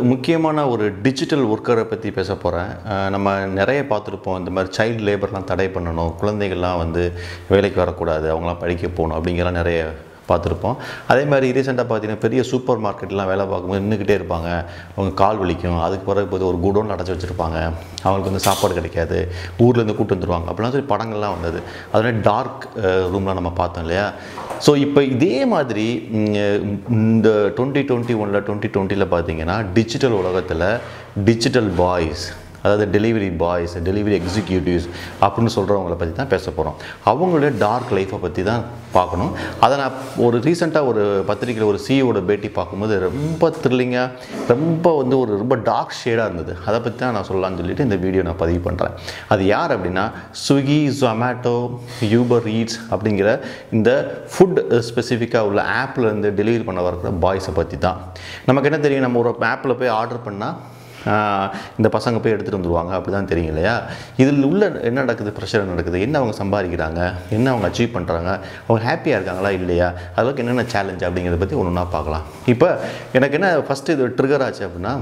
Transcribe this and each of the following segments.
முக்கியமான ஒரு டிஜிட்டல் ஒர்க்கரை பற்றி பேச போகிறேன் நம்ம நிறைய பார்த்துருப்போம் இந்த மாதிரி சைல்டு லேபர்லாம் தடை பண்ணணும் குழந்தைகள்லாம் வந்து வேலைக்கு வரக்கூடாது அவங்களாம் படிக்க போகணும் அப்படிங்கிறலாம் நிறைய பார்த்துருப்போம் அதே மாதிரி ரீசெண்டாக பார்த்தீங்கன்னா பெரிய சூப்பர் மார்க்கெட்லாம் வேலை பார்க்கும்போது நின்றுக்கிட்டே இருப்பாங்க அவங்க கால் வலிக்கும் அதுக்கு பிறகு போது ஒரு குடோன் அடைச்சி வச்சுருப்பாங்க அவங்களுக்கு வந்து சாப்பாடு கிடைக்காது ஊர்லேருந்து கூட்டு வந்துருவாங்க அப்படிலாம் சொல்லி படங்கள்லாம் வந்தது அதனால டார்க் ரூம்லாம் நம்ம பார்த்தோம் இல்லையா ஸோ இப்போ இதே மாதிரி ம், இந்த டுவெண்ட்டி டுவெண்ட்டி ஒனில் டுவெண்ட்டி டுவெண்ட்டியில் பார்த்தீங்கன்னா டிஜிட்டல் உலகத்தில் டிஜிட்டல் பாய்ஸ் அதாவது டெலிவரி பாய்ஸ் டெலிவரி எக்ஸிக்யூட்டிவ்ஸ் அப்படின்னு சொல்கிறவங்கள பற்றி தான் பேச போகிறோம் அவங்களுடைய டார்க் லைஃப்பை பற்றி தான் பார்க்கணும் அதை நான் ஒரு ரீசெண்டாக ஒரு பத்திரிக்கையில் ஒரு சிஇஓட பேட்டி பார்க்கும்போது ரொம்ப த்ரில்லிங்காக ரொம்ப வந்து ஒரு ரொம்ப டார்க் ஷேடாக இருந்தது அதை பற்றி தான் நான் சொல்லலாம்னு சொல்லிட்டு இந்த வீடியோ நான் பதிவு பண்ணுறேன் அது யார் அப்படின்னா ஸ்விக்கி ஜொமேட்டோ யூபர் ஈட்ஸ் அப்படிங்கிற இந்த ஃபுட் ஸ்பெசிஃபிக்காக உள்ள ஆப்பில் இருந்து டெலிவரி பண்ண வரக்கிற பாய்ஸை பற்றி தான் நமக்கு என்ன தெரியும் நம்ம ஒரு ஆப்பில் போய் ஆர்டர் பண்ணால் ஆஹ் இந்த பசங்க போய் எடுத்துகிட்டு வந்துருவாங்க அப்படி தான் தெரியும் இல்லையா இதில் உள்ள என்ன நடக்குது ப்ரெஷர் நடக்குது என்ன அவங்க சம்பாதிக்கிறாங்க என்ன அவங்க அச்சீவ் பண்ணுறாங்க அவங்க ஹாப்பியாக இருக்காங்களா இல்லையா அதுக்கு என்னென்ன சேலஞ்ச் அப்படிங்கிறத பற்றி ஒன்று ஒன்றா பார்க்கலாம் இப்போ எனக்கு என்ன ஃபஸ்ட்டு இது ட்ரிகர் ஆச்சு அப்படின்னா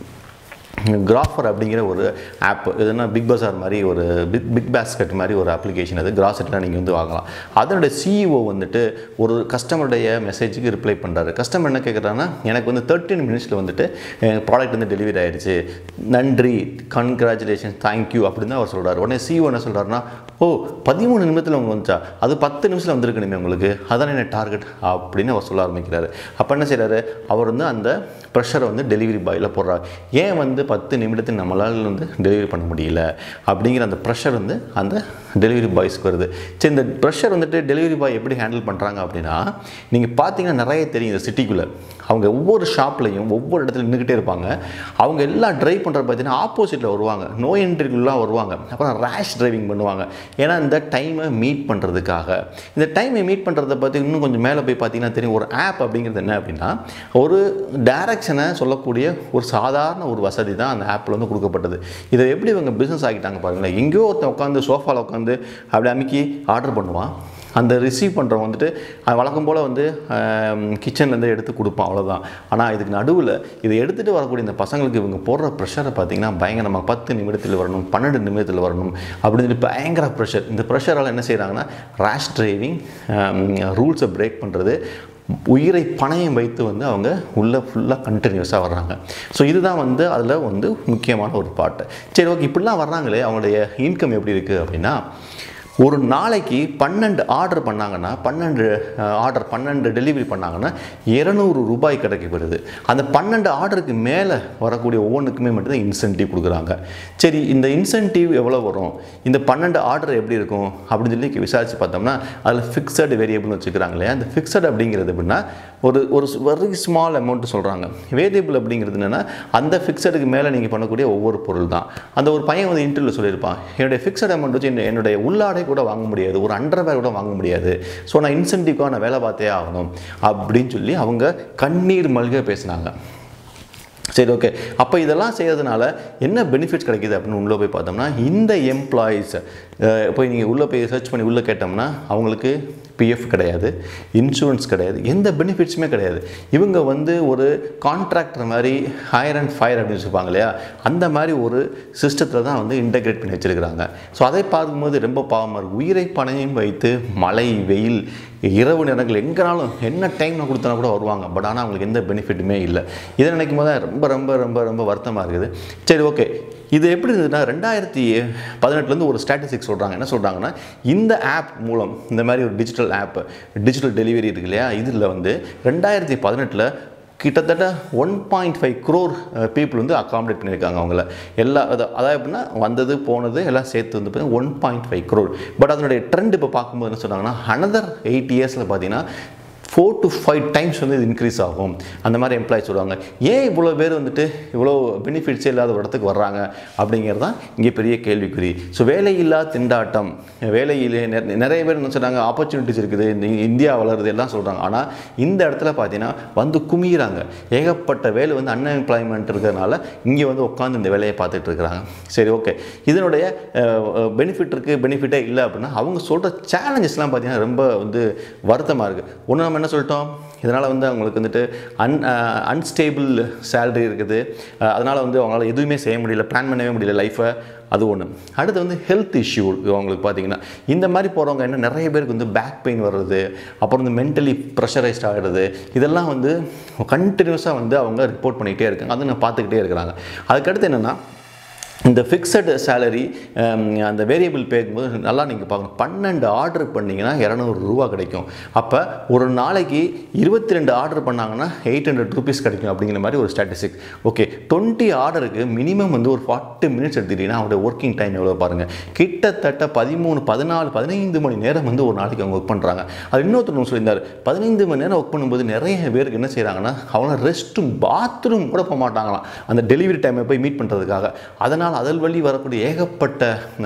கிராஃபர் அப்படிங்கிற ஒரு ஆப் இதுனா பிக் பஸார் மாதிரி ஒரு பிக் பிக் பேஸ்கெட் மாதிரி ஒரு அப்ளிகேஷன் அது கிராசெட்லாம் நீங்கள் வந்து வாங்கலாம் அதனுடைய சிஇஓ வந்துட்டு ஒரு கஸ்டமருடைய மெசேஜுக்கு ரிப்ளை பண்ணுறாரு கஸ்டமர் என்ன கேட்குறாங்கன்னா எனக்கு வந்து தேர்ட்டின் மினிட்ஸில் வந்துட்டு ப்ராடக்ட் வந்து டெலிவரி ஆயிடுச்சு நன்றி கன்க்ராச்சுலேஷன் தேங்க்யூ அப்படின்னு தான் அவர் சொல்கிறார் உடனே சிஇஓ என்ன சொல்கிறாருன்னா ஓ பதிமூணு நிமிஷத்தில் உங்களுக்கு வந்துச்சா அது பத்து நிமிஷத்தில் வந்திருக்கணுமே உங்களுக்கு அதான் என்ன டார்கெட் அப்படின்னு அவர் சொல்ல ஆரம்பிக்கிறாரு அப்போ என்ன செய்கிறாரு அவர் வந்து அந்த ப்ரெஷரை வந்து டெலிவரி பாயில் போடுறாரு ஏன் வந்து பத்து நிமிடத்தில் நம்மளால் வந்து டெலிவரி பண்ண முடியல அப்படிங்கிற அந்த ப்ரெஷர் வந்து அந்த டெலிவரி பாய்ஸ்க்கு வருது சரி இந்த ப்ரெஷர் வந்துட்டு டெலிவரி பாய் எப்படி ஹேண்டில் பண்ணுறாங்க அப்படின்னா நீங்கள் பார்த்தீங்கன்னா நிறைய தெரியும் இந்த சிட்டிக்குள்ளே அவங்க ஒவ்வொரு ஷாப்லையும் ஒவ்வொரு இடத்துல நின்றுக்கிட்டே இருப்பாங்க அவங்க எல்லாம் ட்ரைவ் பண்ணுறது பார்த்தீங்கன்னா ஆப்போசிட்டில் வருவாங்க நோ என்ட்ரிக்குலாம் வருவாங்க அப்புறம் ரேஷ் டிரைவிங் பண்ணுவாங்க ஏன்னா இந்த டைமை மீட் பண்ணுறதுக்காக இந்த டைமை மீட் பண்ணுறத பற்றி இன்னும் கொஞ்சம் மேலே போய் பார்த்தீங்கன்னா தெரியும் ஒரு ஆப் அப்படிங்கிறது என்ன அப்படின்னா ஒரு டைரக்ஷனை சொல்லக்கூடிய ஒரு சாதாரண ஒரு வசதி தான் அந்த ஆப்பில் வந்து கொடுக்கப்பட்டது இதை எப்படி இவங்க பிஸ்னஸ் ஆகிட்டாங்க பாருங்களேன் எங்கேயோ ஒருத்தன் உட்காந்து சோஃபாவில் உட்காந்து அப்படி அமுக்கி ஆர்டர் பண்ணுவான் அந்த ரிசீவ் பண்ணுறவங்க வந்துட்டு அது வழக்கம் போல் வந்து கிச்சன்லேருந்து எடுத்து கொடுப்பான் அவ்வளோதான் ஆனால் இதுக்கு நடுவில் இதை எடுத்துகிட்டு வரக்கூடிய இந்த பசங்களுக்கு இவங்க போடுற ப்ரெஷரை பார்த்தீங்கன்னா பயங்கரமாக பத்து நிமிடத்தில் வரணும் பன்னெண்டு நிமிடத்தில் வரணும் அப்படின்னு சொல்லி பயங்கர ப்ரெஷர் இந்த ப்ரெஷரால் என்ன செய்கிறாங்கன்னா ரேஷ் டிரைவிங் ரூல்ஸை பிரேக் பண்ணுறது உயிரை பணயம் வைத்து வந்து அவங்க உள்ளே ஃபுல்லாக கண்டினியூஸாக வர்றாங்க ஸோ இதுதான் வந்து அதில் வந்து முக்கியமான ஒரு பாட்டு சரி ஓகே இப்படிலாம் வர்றாங்களே அவங்களுடைய இன்கம் எப்படி இருக்குது அப்படின்னா ஒரு நாளைக்கு பன்னெண்டு ஆர்டர் பண்ணாங்கன்னா பன்னெண்டு ஆர்டர் பன்னெண்டு டெலிவரி பண்ணாங்கன்னா இரநூறு ரூபாய் கிடைக்கப்படுது அந்த பன்னெண்டு ஆர்டருக்கு மேலே வரக்கூடிய ஒவ்வொன்றுக்குமே மட்டும்தான் இன்சென்டிவ் கொடுக்குறாங்க சரி இந்த இன்சென்டிவ் எவ்வளோ வரும் இந்த பன்னெண்டு ஆர்டர் எப்படி இருக்கும் அப்படின்னு சொல்லி விசாரித்து பார்த்தோம்னா அதில் ஃபிக்ஸட் வேரியபிள்னு வச்சுக்கிறாங்க இல்லையா அந்த ஃபிக்ஸட் அப்படிங்கிறது எப்படின்னா ஒரு ஒரு வெரி ஸ்மால் அமௌண்ட் சொல்கிறாங்க வேரியபிள் அப்படிங்கிறது என்னென்னா அந்த ஃபிக்ஸடுக்கு மேலே நீங்கள் பண்ணக்கூடிய ஒவ்வொரு பொருள் தான் அந்த ஒரு பையன் வந்து இன்டர்வியூ சொல்லியிருப்பான் என்னுடைய ஃபிக்ஸட் அமௌண்ட் வச்சு என்ன- என்னுடைய உள்ளாடை கூட வாங்க முடியாது ஒரு அண்டர்வேர் கூட வாங்க முடியாது ஸோ நான் இன்சென்டிவ்க்காக நான் வேலை பார்த்தே ஆகணும் அப்படின்னு சொல்லி அவங்க கண்ணீர் மல்க பேசினாங்க சரி ஓகே அப்போ இதெல்லாம் செய்யறதுனால என்ன பெனிஃபிட்ஸ் கிடைக்குது அப்படின்னு உள்ளே போய் பார்த்தோம்னா இந்த எம்ப்ளாயீஸ் போய் நீங்கள் உள்ளே போய் சர்ச் பண்ணி உள்ளே கேட்டோம்னா அவங்களுக்கு பிஎஃப் கிடையாது இன்சூரன்ஸ் கிடையாது எந்த பெனிஃபிட்ஸுமே கிடையாது இவங்க வந்து ஒரு கான்ட்ராக்டர் மாதிரி ஹையர் அண்ட் ஃபயர் அப்படின்னு சொல்லுவாங்க இல்லையா அந்த மாதிரி ஒரு சிஸ்டத்தில் தான் வந்து இன்டகிரேட் பண்ணி வச்சிருக்கிறாங்க ஸோ அதை பார்க்கும்போது ரொம்ப பாவமாக இருக்குது உயிரை பணையும் வைத்து மழை வெயில் இரவு நேரங்கள் எங்கேனாலும் என்ன டைம் நான் கொடுத்தனா கூட வருவாங்க பட் ஆனால் அவங்களுக்கு எந்த பெனிஃபிட்டுமே இல்லை இதை நினைக்கும் போது தான் ரொம்ப ரொம்ப ரொம்ப ரொம்ப வருத்தமாக இருக்குது சரி ஓகே இது எப்படி இருந்ததுன்னா ரெண்டாயிரத்தி பதினெட்டுலேருந்து ஒரு ஸ்டாட்டிஸ்டிக்ஸ் சொல்கிறாங்க என்ன சொல்கிறாங்கன்னா இந்த ஆப் மூலம் இந்த மாதிரி ஒரு டிஜிட்டல் ஆப் டிஜிட்டல் டெலிவரி இருக்கு இல்லையா இதில் வந்து ரெண்டாயிரத்தி பதினெட்டில் கிட்டத்தட்ட one point five crore people வந்து அகாமடேட் பண்ணியிருக்காங்க அவங்கள எல்லா அத- அதாவது எப்படின்னா வந்தது போனது எல்லாம் சேர்த்து வந்து பார்த்தீங்கன்னா one point five crore but அதனுடைய ட்ரெண்ட் இப்போ பார்க்கும்போது என்ன சொன்னாங்கன்னா அனதர் எயிட் இயர்ஸில் பார்த்தீங்கன்னா ஃபோர் டு ஃபைவ் டைம்ஸ் வந்து இது இன்க்ரீஸ் ஆகும் அந்த மாதிரி எம்ப்ளாயிஸ் சொல்லுவாங்க ஏன் இவ்வளோ பேர் வந்துட்டு இவ்வளோ பெனிஃபிட்ஸே இல்லாத ஒரு இடத்துக்கு வர்றாங்க அப்படிங்கிறது தான் இங்கே பெரிய கேள்விக்குறி ஸோ வேலையில்லா திண்டாட்டம் வேலையிலே நெ- நிறைய பேர் என்ன சொல்கிறாங்க ஆப்பர்ச்சுனிட்டிஸ் இருக்குது இந்த இந்தியா வளருது எல்லாம் சொல்கிறாங்க ஆனால் இந்த இடத்துல பார்த்தீங்கன்னா வந்து குமிகிறாங்க ஏகப்பட்ட வேலை வந்து அன்எம்ப்ளாய்மெண்ட் இருக்கிறதுனால இங்கே வந்து உட்காந்து இந்த வேலையை பார்த்துட்டு இருக்கிறாங்க சரி ஓகே இதனுடைய பெனிஃபிட் இருக்குது பெனிஃபிட்டே இல்லை அப்படின்னா அவங்க சொல்கிற சேலஞ்சஸ்லாம் பார்த்தீங்கன்னா ரொம்ப வந்து வருத்தமாக இருக்குது ஒன்று நம்ம நம்ம என்ன சொல்லிட்டோம் இதனால் வந்து அவங்களுக்கு வந்துட்டு அன் அன்ஸ்டேபிள் சேலரி இருக்குது அதனால் வந்து அவங்களால எதுவுமே செய்ய முடியல பிளான் பண்ணவே முடியல லைஃப்பை அது ஒன்று அடுத்து வந்து ஹெல்த் இஷ்யூ அவங்களுக்கு பார்த்தீங்கன்னா இந்த மாதிரி போகிறவங்க என்ன நிறைய பேருக்கு வந்து பேக் பெயின் வர்றது அப்புறம் வந்து மென்டலி ப்ரெஷரைஸ்ட் ஆகிடுது இதெல்லாம் வந்து கண்டினியூஸாக வந்து அவங்க ரிப்போர்ட் பண்ணிகிட்டே இருக்காங்க அது நான் பார்த்துக்கிட்டே இருக்கிறாங்க அதுக்கடுத்து என்னென்னா இந்த ஃபிக்ஸடு சேலரி அந்த வேரியபிள் பேக்கும்போது நல்லா நீங்கள் பார்க்கணும் பன்னெண்டு ஆர்டர் பண்ணிங்கன்னா இரநூறுவா கிடைக்கும் அப்போ ஒரு நாளைக்கு இருபத்தி ரெண்டு ஆர்டர் பண்ணாங்கன்னா எயிட் ஹண்ட்ரட் ருபீஸ் கிடைக்கும் அப்படிங்கிற மாதிரி ஒரு ஸ்டாட்டிஸ்டிக் ஓகே டுவெண்ட்டி ஆர்டருக்கு மினிமம் வந்து ஒரு ஃபார்ட்டி மினிட்ஸ் எடுத்துக்கிட்டிங்கன்னா அவங்களுடைய ஒர்க்கிங் டைம் எவ்வளோ பாருங்கள் கிட்டத்தட்ட பதிமூணு பதினாலு பதினைந்து மணி நேரம் வந்து ஒரு நாளைக்கு அவங்க ஒர்க் பண்ணுறாங்க அது இன்னொருத்தர் சொல்லியிருந்தார் பதினைந்து மணி நேரம் ஒர்க் பண்ணும்போது நிறைய பேருக்கு என்ன செய்கிறாங்கன்னா அவங்க ரெஸ்ட்டும் பாத்ரூம் கூட போக மாட்டாங்களாம் அந்த டெலிவரி டைமை போய் மீட் பண்ணுறதுக்காக அதனால் அதல் வழி வரக்கூடிய ஏகப்பட்ட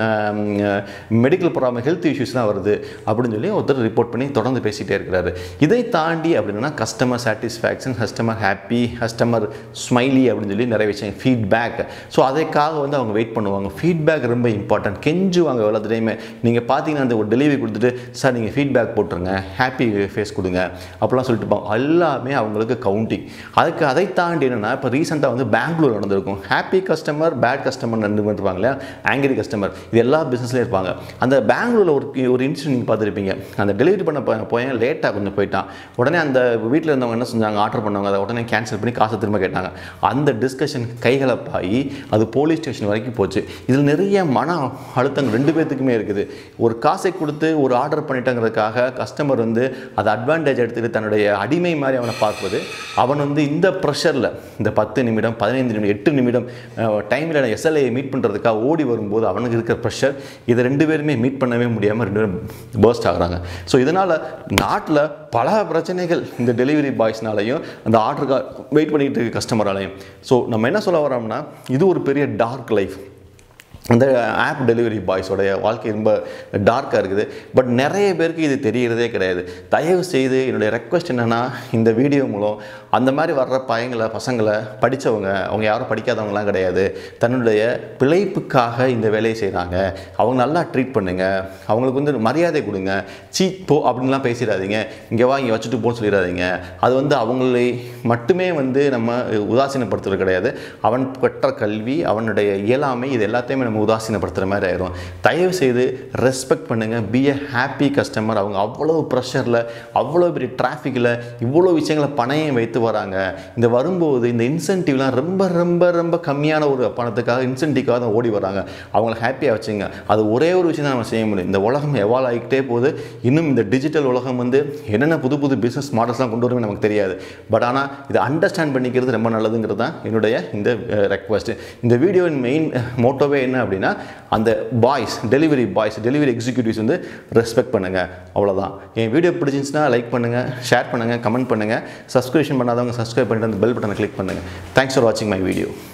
மெடிக்கல் ப்ராப்ளம் ஹெல்த் இஷ்யூஸ்லாம் வருது அப்படின்னு சொல்லி ஒருத்தர் ரிப்போர்ட் பண்ணி தொடர்ந்து பேசிகிட்டே இருக்கிறாரு இதை தாண்டி அப்படின்னா customer satisfaction customer happy customer smiley அப்படின்னு சொல்லி நிறைய விஷயம் ஃபீட்பேக் ஸோ அதுக்காக வந்து அவங்க வெயிட் பண்ணுவாங்க ஃபீட்பேக் ரொம்ப இம்பார்ட்டன்ட் கெஞ்சுவாங்க எல்லாத்துலேயுமே நீங்கள் பார்த்தீங்கன்னா அந்த ஒரு டெலிவரி கொடுத்துட்டு சார் நீங்கள் ஃபீட்பேக் போட்டுருங்க ஹாப்பி ஃபேஸ் கொடுங்க அப்படிலாம் சொல்லிட்டு இருப்பாங்க எல்லாமே அவங்களுக்கு கவுண்டிங் அதுக்கு அதை தாண்டி என்னென்னா இப்போ ரீசெண்டாக வந்து பெங்களூர் நடந்திருக்கும் ஹாப்பி கஸ்டமர் பேட் கஸ்டமர் ரெண்டு பேர் இருப்பாங்க இல்லையா ஆங்கிரி கஸ்டமர் இது எல்லா பிஸ்னஸ்லேயும் இருப்பாங்க அந்த பெங்களூரில் ஒரு ஒரு இன்சிடென்ட் நீங்கள் பார்த்துருப்பீங்க அந்த டெலிவரி பண்ண போ- பையன் லேட்டாக கொஞ்சம் போயிட்டான் உடனே அந்த வீட்டில் இருந்தவங்க என்ன செஞ்சாங்க ஆர்டர் பண்ணவங்க அதை உடனே கேன்சல் பண்ணி காசை திரும்ப கேட்டாங்க அந்த டிஸ்கஷன் கைகலப்பாகி அது போலீஸ் ஸ்டேஷன் வரைக்கும் போச்சு இதில் நிறைய மன அழுத்தங்கள் ரெண்டு பேர்த்துக்குமே இருக்குது ஒரு காசை கொடுத்து ஒரு ஆர்டர் பண்ணிட்டங்கிறதுக்காக கஸ்டமர் வந்து அதை அட்வான்டேஜ் எடுத்துகிட்டு தன்னுடைய அடிமை மாதிரி அவனை பார்ப்பது அவன் வந்து இந்த ப்ரெஷரில் இந்த பத்து நிமிடம் பதினைந்து நிமிடம் எட்டு நிமிடம் டைமில் எஸ்எல்ஏ மீட் பண்ணுறதுக்காக ஓடி வரும்போது அவனுக்கு இருக்கிற ப்ரெஷர் இதை ரெண்டு பேருமே மீட் பண்ணவே முடியாமல் ரெண்டு பேரும் பர்ஸ்ட் ஆகுறாங்க ஸோ இதனால் நாட்டில் பல பிரச்சனைகள் இந்த டெலிவரி பாய்ஸ்னாலையும் அந்த ஆர்டருக்காக வெயிட் பண்ணிட்டு இருக்க கஸ்டமராலையும் ஸோ நம்ம என்ன சொல்ல வரோம்னா இது ஒரு பெரிய டார்க் லைஃப் அந்த ஆப் டெலிவரி பாய்ஸோடைய வாழ்க்கை ரொம்ப டார்க்காக இருக்குது பட் நிறைய பேருக்கு இது தெரியறதே கிடையாது தயவு செய்து என்னுடைய ரெக்வஸ்ட் என்னென்னா இந்த வீடியோ மூலம் அந்த மாதிரி வர்ற பையங்களை பசங்களை படித்தவங்க அவங்க யாரும் படிக்காதவங்களாம் கிடையாது தன்னுடைய பிழைப்புக்காக இந்த வேலையை செய்கிறாங்க அவங்க நல்லா ட்ரீட் பண்ணுங்க அவங்களுக்கு வந்து மரியாதை கொடுங்க சீ போ அப்படின்லாம் பேசிடாதீங்க இங்கே வா இங்கே வச்சுட்டு போன்னு சொல்லிடாதீங்க அது வந்து அவங்களை மட்டுமே வந்து நம்ம உதாசீனப்படுத்துறது கிடையாது அவன் பெற்ற கல்வி அவனுடைய இயலாமை இது எல்லாத்தையுமே நம்ம உதாசீனப்படுத்துகிற மாதிரி ஆயிரும் தயவு செய்து ரெஸ்பெக்ட் பண்ணுங்கள் பி a ஹாப்பி கஸ்டமர் அவங்க அவ்வளோ ப்ரெஷரில் அவ்வளோ பெரிய டிராஃபிக்கில் இவ்வளோ விஷயங்களை பணையம் வைத்து வராங்க இந்த வரும்போது இந்த இன்சென்டிவ்லாம் ரொம்ப ரொம்ப ரொம்ப கம்மியான ஒரு பணத்துக்காக இன்சென்டிவ்காக தான் ஓடி வராங்க அவங்கள ஹாப்பியாக வச்சுங்க அது ஒரே ஒரு விஷயம் தான் நம்ம செய்ய முடியும் இந்த உலகம் எவால் ஆகிக்கிட்டே போகுது இன்னும் இந்த டிஜிட்டல் உலகம் வந்து என்னென்ன புது புது பிஸ்னஸ் மாடல்ஸ்லாம் கொண்டு வருமே நமக்கு தெரியாது பட் ஆனால் இதை அண்டர்ஸ்டாண்ட் பண்ணிக்கிறது ரொம்ப நல்லதுங்கிறது தான் என்னுடைய இந்த ரெக்வஸ்ட் இந்த வீடியோவின் மெயின் மோட்டோவே என்ன அப்படின்னா அந்த boys delivery boys delivery executives வந்து ரெஸ்பெக்ட் பண்ணுங்கள் அவ்வளோதான் என் வீடியோ பிடிச்சிருந்துச்சுன்னா லைக் பண்ணுங்கள் ஷேர் பண்ணுங்கள் கமெண்ட் பண்ணுங்கள் சப்ஸ்கிரிப்ஷன் பண்ணாதவங்க சப்ஸ்கிரைப் பண்ணிட்டு அந்த பெல் பட்டனை கிளிக் பண்ணுங்கள் தேங்க்ஸ் ஃபார் வாட்சிங் மை வீடியோ